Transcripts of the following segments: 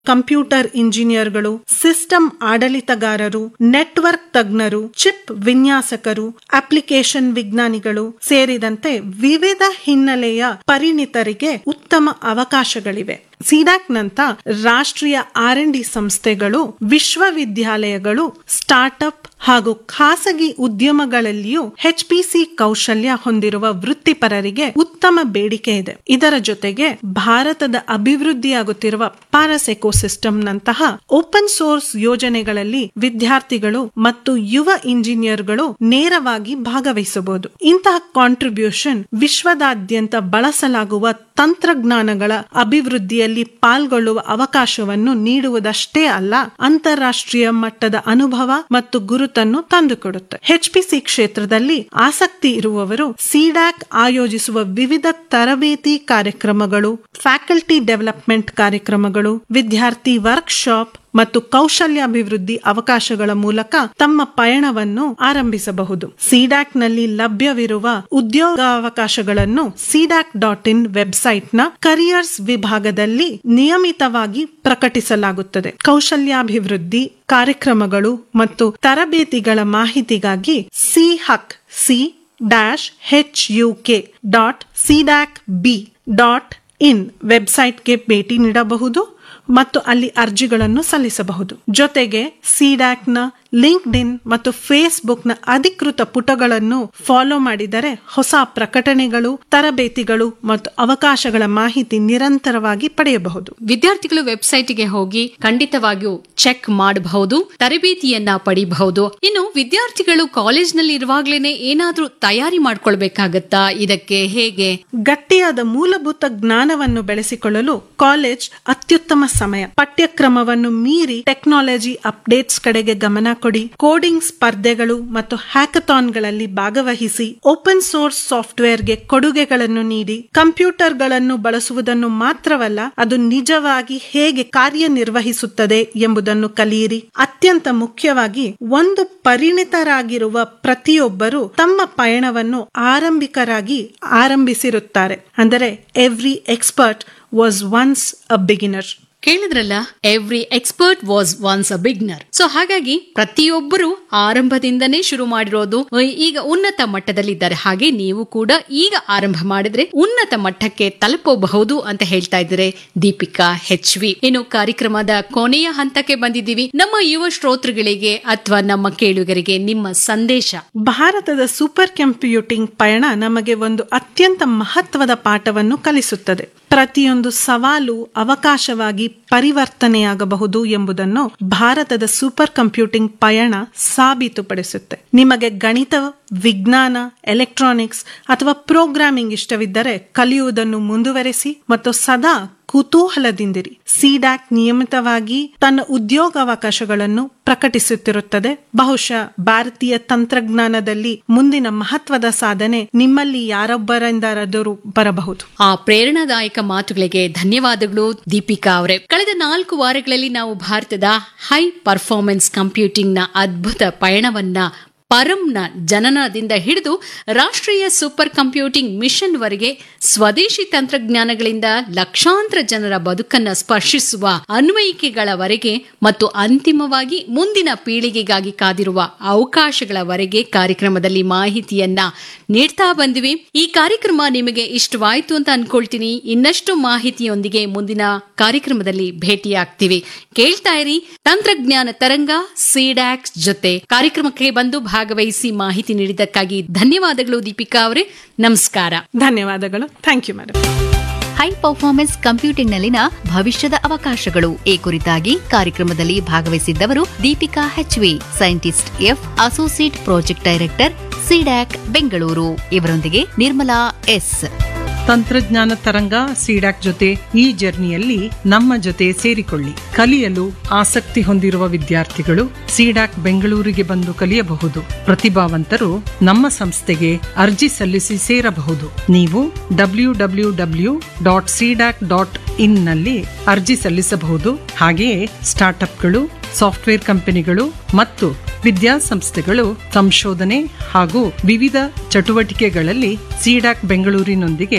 computer ಇಂಜಿನಿಯರ್ಗಳು system ಆಡಳಿತಗಾರರು network ತಜ್ಞರು ಚಿಪ್ ವಿನ್ಯಾಸಕರು ಅಪ್ಲಿಕೇಶನ್ ವಿಜ್ಞಾನಿಗಳು ಸೇರಿದಂತೆ ವಿವಿಧ ಹಿನ್ನೆಲೆಯ ಪರಿಣಿತರಿಗೆ ಉತ್ತಮ ಅವಕಾಶಗಳಿವೆ ಸಿಡಾಕ್ನಂತ ರಾಷ್ಟ್ರೀಯ ಆರ್ ಎನ್ ಡಿ ಸಂಸ್ಥೆಗಳು ವಿಶ್ವವಿದ್ಯಾಲಯಗಳು ಸ್ಟಾರ್ಟ್ಅಪ್ ಹಾಗೂ ಖಾಸಗಿ ಉದ್ಯಮಗಳಲ್ಲಿಯೂ ಎಚ್ಪಿಸಿ ಕೌಶಲ್ಯ ಹೊಂದಿರುವ ವೃತ್ತಿಪರರಿಗೆ ಉತ್ತಮ ಬೇಡಿಕೆ ಇದೆ ಇದರ ಜೊತೆಗೆ ಭಾರತದ ಅಭಿವೃದ್ಧಿಯಾಗುತ್ತಿರುವ ಪಾರಸ್ ಎಕೋಸಿಸ್ಟಂನಂತಹ ಓಪನ್ ಸೋರ್ಸ್ ಯೋಜನೆಗಳಲ್ಲಿ ವಿದ್ಯಾರ್ಥಿಗಳು ಮತ್ತು ಯುವ ಇಂಜಿನಿಯರ್ಗಳು ನೇರವಾಗಿ ಭಾಗವಹಿಸಬಹುದು ಇಂತಹ ಕಾಂಟ್ರಿಬ್ಯೂಷನ್ ವಿಶ್ವದಾದ್ಯಂತ ಬಳಸಲಾಗುವ ತಂತ್ರಜ್ಞಾನಗಳ ಅಭಿವೃದ್ಧಿಯಲ್ಲಿ ಪಾಲ್ಗೊಳ್ಳುವ ಅವಕಾಶವನ್ನು ನೀಡುವುದಷ್ಟೇ ಅಲ್ಲ ಅಂತಾರಾಷ್ಟ್ರೀಯ ಮಟ್ಟದ ಅನುಭವ ಮತ್ತು ಗುರುತನ್ನು ತಂದುಕೊಡುತ್ತೆ ಎಚ್ಪಿಸಿ ಕ್ಷೇತ್ರದಲ್ಲಿ ಆಸಕ್ತಿ ಇರುವವರು ಸಿಡ್ಯಾಕ್ ಆಯೋಜಿಸುವ ವಿವಿಧ ತರಬೇತಿ ಕಾರ್ಯಕ್ರಮಗಳು ಫ್ಯಾಕಲ್ಟಿ ಡೆವಲಪ್ಮೆಂಟ್ ಕಾರ್ಯಕ್ರಮಗಳು ವಿದ್ಯಾರ್ಥಿ ವರ್ಕ್ಶಾಪ್ ಮತ್ತು ಕೌಶಲ್ಯಾಭಿವೃದ್ಧಿ ಅವಕಾಶಗಳ ಮೂಲಕ ತಮ್ಮ ಪಯಣವನ್ನು ಆರಂಭಿಸಬಹುದು ಸಿಡ್ಯಾಕ್ ನಲ್ಲಿ ಲಭ್ಯವಿರುವ ಉದ್ಯೋಗಾವಕಾಶಗಳನ್ನು ಸಿಡ್ಯಾಕ್ ಡಾಟ್ ಇನ್ ವೆಬ್ಸೈಟ್ನ ಕರಿಯರ್ಸ್ ವಿಭಾಗದಲ್ಲಿ ನಿಯಮಿತವಾಗಿ ಪ್ರಕಟಿಸಲಾಗುತ್ತದೆ ಕೌಶಲ್ಯಾಭಿವೃದ್ಧಿ ಕಾರ್ಯಕ್ರಮಗಳು ಮತ್ತು ತರಬೇತಿಗಳ ಮಾಹಿತಿಗಾಗಿ C hack C dash H U K dot CDAC B dot in ವೆಬ್ಸೈಟ್ಗೆ ಭೇಟಿ ನೀಡಬಹುದು ಮತ್ತು ಅಲ್ಲಿ ಅರ್ಜಿಗಳನ್ನು ಸಲ್ಲಿಸಬಹುದು ಜೊತೆಗೆ ಸಿಡ್ಯಾಕ್ನ ಲಿಂಕ್ಡ್ ಇನ್ ಮತ್ತು ಫೇಸ್ಬುಕ್ನ ಅಧಿಕೃತ ಪುಟಗಳನ್ನು ಫಾಲೋ ಮಾಡಿದರೆ ಹೊಸ ಪ್ರಕಟಣೆಗಳು ತರಬೇತಿಗಳು ಮತ್ತು ಅವಕಾಶಗಳ ಮಾಹಿತಿ ನಿರಂತರವಾಗಿ ಪಡೆಯಬಹುದು ವಿದ್ಯಾರ್ಥಿಗಳು ವೆಬ್ಸೈಟ್ಗೆ ಹೋಗಿ ಖಂಡಿತವಾಗಿಯೂ ಚೆಕ್ ಮಾಡಬಹುದು ತರಬೇತಿಯನ್ನ ಪಡಿಬಹುದು ಇನ್ನು ವಿದ್ಯಾರ್ಥಿಗಳು ಕಾಲೇಜ್ನಲ್ಲಿ ಇರುವಾಗ್ಲೇನೆ ಏನಾದ್ರೂ ತಯಾರಿ ಮಾಡ್ಕೊಳ್ಬೇಕಾಗತ್ತಾ ಇದಕ್ಕೆ ಹೇಗೆ ಗಟ್ಟಿಯಾದ ಮೂಲಭೂತ ಜ್ಞಾನವನ್ನು ಬೆಳೆಸಿಕೊಳ್ಳಲು ಕಾಲೇಜ್ ಅತ್ಯುತ್ತಮ ಸಮಯ ಪಠ್ಯಕ್ರಮವನ್ನು ಮೀರಿ ಟೆಕ್ನಾಲಜಿ ಅಪ್ಡೇಟ್ಸ್ ಕಡೆಗೆ ಗಮನ ಕೊಡಿ ಕೋಡಿಂಗ್ ಸ್ಪರ್ಧೆಗಳು ಮತ್ತು ಹ್ಯಾಕಥಾನ್ಗಳಲ್ಲಿ ಭಾಗವಹಿಸಿ ಓಪನ್ ಸೋರ್ಸ್ ಸಾಫ್ಟ್ವೇರ್ಗೆ ಕೊಡುಗೆಗಳನ್ನು ನೀಡಿ ಕಂಪ್ಯೂಟರ್ಗಳನ್ನು ಬಳಸುವುದನ್ನು ಮಾತ್ರವಲ್ಲ ಅದು ನಿಜವಾಗಿ ಹೇಗೆ ಕಾರ್ಯನಿರ್ವಹಿಸುತ್ತದೆ ಎಂಬುದನ್ನು ಕಲಿಯಿರಿ ಅತ್ಯಂತ ಮುಖ್ಯವಾಗಿ ಒಂದು ಪರಿಣಿತರಾಗಿರುವ ಪ್ರತಿಯೊಬ್ಬರು ತಮ್ಮ ಪಯಣವನ್ನು ಆರಂಭಿಕರಾಗಿ ಆರಂಭಿಸಿರುತ್ತಾರೆ ಅಂದರೆ every expert was once a beginner ಕೇಳಿದ್ರಲ್ಲ every expert was once a beginner so ಹಾಗಾಗಿ ಪ್ರತಿಯೊಬ್ಬರು ಆರಂಭದಿಂದನೇ ಶುರು ಮಾಡಿರೋದು ಈಗ ಉನ್ನತ ಮಟ್ಟದಲ್ಲಿದ್ದಾರೆ ಹಾಗೆ ನೀವು ಕೂಡ ಈಗ ಆರಂಭ ಮಾಡಿದ್ರೆ ಉನ್ನತ ಮಟ್ಟಕ್ಕೆ ತಲುಪಬಹುದು ಅಂತ ಹೇಳ್ತಾ ಇದ್ದಾರೆ ದೀಪಿಕಾ ಹೆಚ್ ವಿ ಇನ್ನು ಕಾರ್ಯಕ್ರಮದ ಕೊನೆಯ ಹಂತಕ್ಕೆ ಬಂದಿದ್ದೀವಿ ನಮ್ಮ ಯುವ ಶ್ರೋತೃಗಳಿಗೆ ಅಥವಾ ನಮ್ಮ ಕೇಳುಗರಿಗೆ ನಿಮ್ಮ ಸಂದೇಶ ಭಾರತದ ಸೂಪರ್ ಕಂಪ್ಯೂಟಿಂಗ್ ಪಯಣ ನಮಗೆ ಒಂದು ಅತ್ಯಂತ ಮಹತ್ವದ ಪಾಠವನ್ನು ಕಲಿಸುತ್ತದೆ ಪ್ರತಿಯೊಂದು ಸವಾಲು ಅವಕಾಶವಾಗಿ ಪರಿವರ್ತನೆಯಾಗಬಹುದು ಎಂಬುದನ್ನು ಭಾರತದ ಸೂಪರ್ ಕಂಪ್ಯೂಟಿಂಗ್ ಪಯಣ ಸಾಬೀತುಪಡಿಸುತ್ತೆ ನಿಮಗೆ ಗಣಿತ ವಿಜ್ಞಾನ ಎಲೆಕ್ಟ್ರಾನಿಕ್ಸ್ ಅಥವಾ ಪ್ರೋಗ್ರಾಮಿಂಗ್ ಇಷ್ಟವಿದ್ದರೆ ಕಲಿಯುವುದನ್ನು ಮುಂದುವರೆಸಿ ಮತ್ತು ಸದಾ ಕುತೂಹಲದಿಂದಿರಿ ಸಿಡ್ಯಾಕ್ ನಿಯಮಿತವಾಗಿ ತನ್ನ ಉದ್ಯೋಗಾವಕಾಶಗಳನ್ನು ಪ್ರಕಟಿಸುತ್ತಿರುತ್ತದೆ ಬಹುಶಃ ಭಾರತೀಯ ತಂತ್ರಜ್ಞಾನದಲ್ಲಿ ಮುಂದಿನ ಮಹತ್ವದ ಸಾಧನೆ ನಿಮ್ಮಲ್ಲಿ ಯಾರೊಬ್ಬರಿಂದಾದರೂ ಬರಬಹುದು ಆ ಪ್ರೇರಣಾದಾಯಕ ಮಾತುಗಳಿಗೆ ಧನ್ಯವಾದಗಳು ದೀಪಿಕಾ ಅವರೇ ಕಳೆದ ನಾಲ್ಕು ವಾರಗಳಲ್ಲಿ ನಾವು ಭಾರತದ ಹೈ ಪರ್ಫಾರ್ಮೆನ್ಸ್ ಕಂಪ್ಯೂಟಿಂಗ್ ನ ಅದ್ಭುತ ಪಯಣವನ್ನ ಪರಂನ ಜನನದಿಂದ ಹಿಡಿದು ರಾಷ್ಟ್ರೀಯ ಸೂಪರ್ ಕಂಪ್ಯೂಟಿಂಗ್ ಮಿಷನ್ ವರೆಗೆ ಸ್ವದೇಶಿ ತಂತ್ರಜ್ಞಾನಗಳಿಂದ ಲಕ್ಷಾಂತರ ಜನರ ಬದುಕನ್ನ ಸ್ಪರ್ಶಿಸುವ ಅನ್ವಯಿಕೆಗಳವರೆಗೆ ಮತ್ತು ಅಂತಿಮವಾಗಿ ಮುಂದಿನ ಪೀಳಿಗೆಗಾಗಿ ಕಾದಿರುವ ಅವಕಾಶಗಳವರೆಗೆ ಕಾರ್ಯಕ್ರಮದಲ್ಲಿ ಮಾಹಿತಿಯನ್ನ ನೀಡ್ತಾ ಬಂದಿವಿ ಈ ಕಾರ್ಯಕ್ರಮ ನಿಮಗೆ ಇಷ್ಟವಾಯ್ತು ಅಂತ ಅನ್ಕೊಳ್ತೀನಿ ಇನ್ನಷ್ಟು ಮಾಹಿತಿಯೊಂದಿಗೆ ಮುಂದಿನ ಕಾರ್ಯಕ್ರಮದಲ್ಲಿ ಭೇಟಿಯಾಗ್ತೀವಿ ಕೇಳ್ತಾ ಇರಿ ತಂತ್ರಜ್ಞಾನ ತರಂಗ ಸಿಡ್ಯಾಕ್ಸ್ ಜೊತೆ ಕಾರ್ಯಕ್ರಮಕ್ಕೆ ಬಂದು ಭಾಗವಹಿಸಿ ಮಾಹಿತಿ ನೀಡಿದ್ದಕ್ಕಾಗಿ ಧನ್ಯವಾದಗಳು ದೀಪಿಕಾ ಅವರೇ ನಮಸ್ಕಾರ ಧನ್ಯವಾದಗಳು thank you madam high performance ಕಂಪ್ಯೂಟಿಂಗ್ನಲ್ಲಿನ ಭವಿಷ್ಯದ ಅವಕಾಶಗಳು ಈ ಕುರಿತಾಗಿ ಕಾರ್ಯಕ್ರಮದಲ್ಲಿ ಭಾಗವಹಿಸಿದ್ದವರು Deepika HV scientist F associate project director CDAC Bengaluru ಇವರೊಂದಿಗೆ ನಿರ್ಮಲಾ ಎಸ್ ತಂತ್ರಜ್ಞಾನ ತರಂಗ ಸಿಡಾಕ್ ಜೊತೆ ಈ ಜರ್ನಿಯಲ್ಲಿ ನಮ್ಮ ಜೊತೆ ಸೇರಿಕೊಳ್ಳಿ ಕಲಿಯಲು ಆಸಕ್ತಿ ಹೊಂದಿರುವ ವಿದ್ಯಾರ್ಥಿಗಳು ಸಿಡಾಕ್ ಬೆಂಗಳೂರಿಗೆ ಬಂದು ಕಲಿಯಬಹುದು ಪ್ರತಿಭಾವಂತರು ನಮ್ಮ ಸಂಸ್ಥೆಗೆ ಅರ್ಜಿ ಸಲ್ಲಿಸಿ ಸೇರಬಹುದು ನೀವು W W W dot CDAC dot in ನಲ್ಲಿ ಅರ್ಜಿ ಸಲ್ಲಿಸಬಹುದು ಹಾಗೆಯೇ ಸ್ಟಾರ್ಟ್ಅಪ್ಗಳು ಸಾಫ್ಟ್ವೇರ್ ಕಂಪನಿಗಳು ಮತ್ತು ವಿದ್ಯಾಸಂಸ್ಥೆಗಳು ಸಂಶೋಧನೆ ಹಾಗೂ ವಿವಿಧ ಚಟುವಟಿಕೆಗಳಲ್ಲಿ ಸಿಡಾಕ್ ಬೆಂಗಳೂರಿನೊಂದಿಗೆ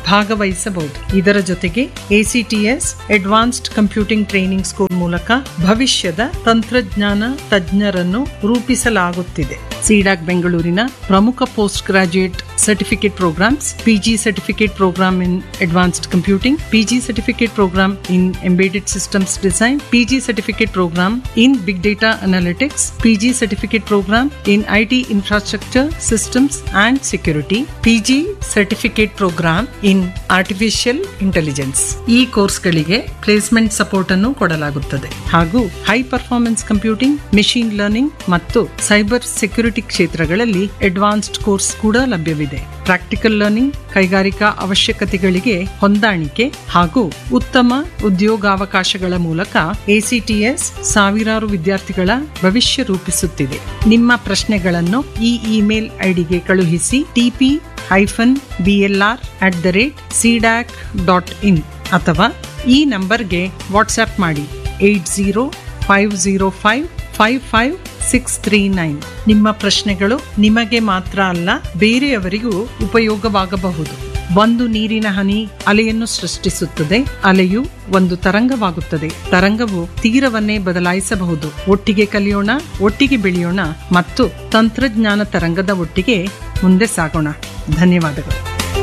ಭಾಗವಹಿಸಬಹುದು ಇದರ ಜೊತೆಗೆ ACTS advanced computing training school ಮೂಲಕ ಭವಿಷ್ಯದ ತಂತ್ರಜ್ಞಾನ ತಜ್ಞರನ್ನು ರೂಪಿಸಲಾಗುತ್ತಿದೆ ಸಿಡಾಕ್ ಬೆಂಗಳೂರಿನ ಪ್ರಮುಖ post graduate certificate programmes PG certificate programme in advanced computing PG certificate programme in embedded systems design PG certificate programme in big data analytics PG certificate programme in IT infrastructure systems and security PG certificate programme in artificial intelligence ಈ ಕೋರ್ಸ್ಗಳಿಗೆ placement support ಅನ್ನು ಕೊಡಲಾಗುತ್ತದೆ ಹಾಗೂ high performance computing machine learning ಮತ್ತು cyber security ಕ್ಷೇತ್ರಗಳಲ್ಲಿ advanced course ಕೂಡ ಲಭ್ಯವಿದೆ practical learning ಕೈಗಾರಿಕಾ ಅವಶ್ಯಕತೆಗಳಿಗೆ ಹೊಂದಾಣಿಕೆ ಹಾಗೂ ಉತ್ತಮ ಉದ್ಯೋಗಾವಕಾಶಗಳ ಮೂಲಕ ಎಸಿಟಿಎಸ್ ಸಾವಿರಾರು ವಿದ್ಯಾರ್ಥಿಗಳ ಭವಿಷ್ಯ ರೂಪಿಸುತ್ತಿದೆ ನಿಮ್ಮ ಪ್ರಶ್ನೆಗಳನ್ನು ಈ ಇಮೇಲ್ ಐಡಿಗೆ ಕಳುಹಿಸಿ TP hyphen BLR at the rate CDAC dot in ಅಥವಾ ಈ ನಂಬರ್ಗೆ ವಾಟ್ಸ್ಆಪ್ ಮಾಡಿ eight zero five zero five five five six three nine ನಿಮ್ಮ ಪ್ರಶ್ನೆಗಳು ನಿಮಗೆ ಮಾತ್ರ ಅಲ್ಲ ಬೇರೆಯವರಿಗೂ ಉಪಯೋಗವಾಗಬಹುದು ಒಂದು ನೀರಿನ ಹನಿ ಅಲೆಯನ್ನು ಸೃಷ್ಟಿಸುತ್ತದೆ ಅಲೆಯು ಒಂದು ತರಂಗವಾಗುತ್ತದೆ ತರಂಗವು ತೀರವನ್ನೇ ಬದಲಾಯಿಸಬಹುದು ಒಟ್ಟಿಗೆ ಕಲಿಯೋಣ ಒಟ್ಟಿಗೆ ಬೆಳೆಯೋಣ ಮತ್ತು ತಂತ್ರಜ್ಞಾನ ತರಂಗದ ಒಟ್ಟಿಗೆ ಮುಂದೆ ಸಾಗೋಣ ಧನ್ಯವಾದಗಳು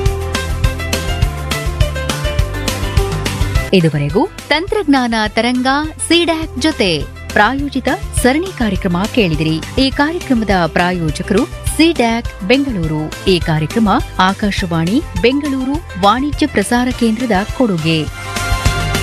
ಇದುವರೆಗೂ ತಂತ್ರಜ್ಞಾನ ತರಂಗ ಸಿಡ್ಯಾಕ್ ಜೊತೆ ಪ್ರಾಯೋಜಿತ ಸರಣಿ ಕಾರ್ಯಕ್ರಮ ಕೇಳಿದಿರಿ ಈ ಕಾರ್ಯಕ್ರಮದ ಪ್ರಾಯೋಜಕರು ಸಿಡ್ಯಾಕ್ ಬೆಂಗಳೂರು ಈ ಕಾರ್ಯಕ್ರಮ ಆಕಾಶವಾಣಿ ಬೆಂಗಳೂರು ವಾಣಿಜ್ಯ ಪ್ರಸಾರ ಕೇಂದ್ರದ ಕೊಡುಗೆ